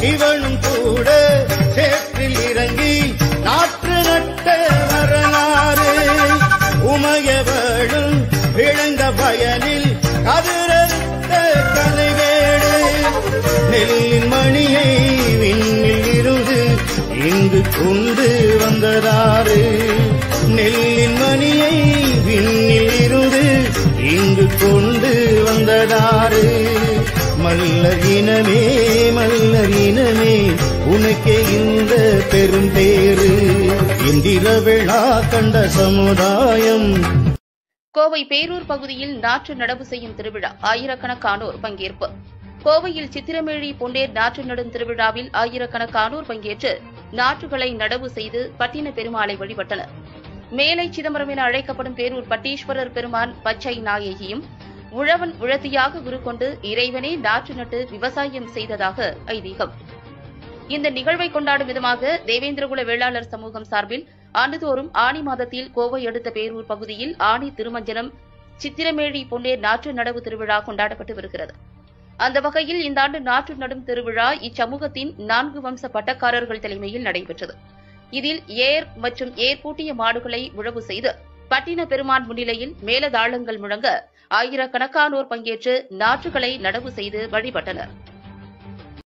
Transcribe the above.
இவனும் கூட சேற்றில் இறங்கி நாற்று நட்ட வரலாறு உமையவளும் இழந்த பயனில் கதிரத்த கலைவேடு நெல்லின் மணியை விண்ணில் இருந்து இங்கு கொண்டு வந்ததாறு நெல்லின் மணியை விண்ணில் இருந்து இங்கு கொண்டு வந்ததாறு மல்லர் இனமே மல்லர் இனமே உனக்கே இந்த பெரும் பேரு இந்திர விழா கண்ட சமுதாயம் கோவை பேரூர் பகுதியில் நாற்று நடவு செய்யும் திருவிழா ஆயிரக்கணக்கானோர் பங்கேற்பு கோவையில் சித்திரமேழி பொன்னேர் நாற்று நடும் திருவிழாவில் ஆயிரக்கணக்கானோர் பங்கேற்று நாற்றுகளை நடவு செய்து பட்டின பெருமாளை வழிபட்டனர் மேலை சிதம்பரம் என அழைக்கப்படும் பேரூர் பட்டீஸ்வரர் பெருமான் பச்சை நாயகியும் உழவன் உழத்தியாக உருக்கொண்டு இறைவனே நாற்று நட்டு விவசாயம் செய்ததாக ஐதீகம் இந்த நிகழ்வை கொண்டாடும் விதமாக தேவேந்திரகுல வேளாளர் சமூகம் சார்பில் ஆண்டுதோறும் ஆனி மாதத்தில் கோவை அடுத்த பேரூர் பகுதியில் ஆனி திருமஞ்சனம் சித்திரமேழி பொன்னேர் நாற்று நடவு திருவிழா கொண்டாடப்பட்டு வருகிறது அந்த வகையில் இந்த ஆண்டு நாற்று நடும் திருவிழா இச்சமூகத்தின் நான்கு வம்ச பட்டக்காரர்கள் தலைமையில் நடைபெற்றது இதில் ஏர் மற்றும் ஏர் பூட்டிய மாடுகளை உழவு செய்து பட்டின பெருமான் முன்னிலையில் மேலதாளங்கள் முழங்க ஆயிரக்கணக்கானோர் பங்கேற்று நாற்றுகளை நடவு செய்து வழிபட்டனர்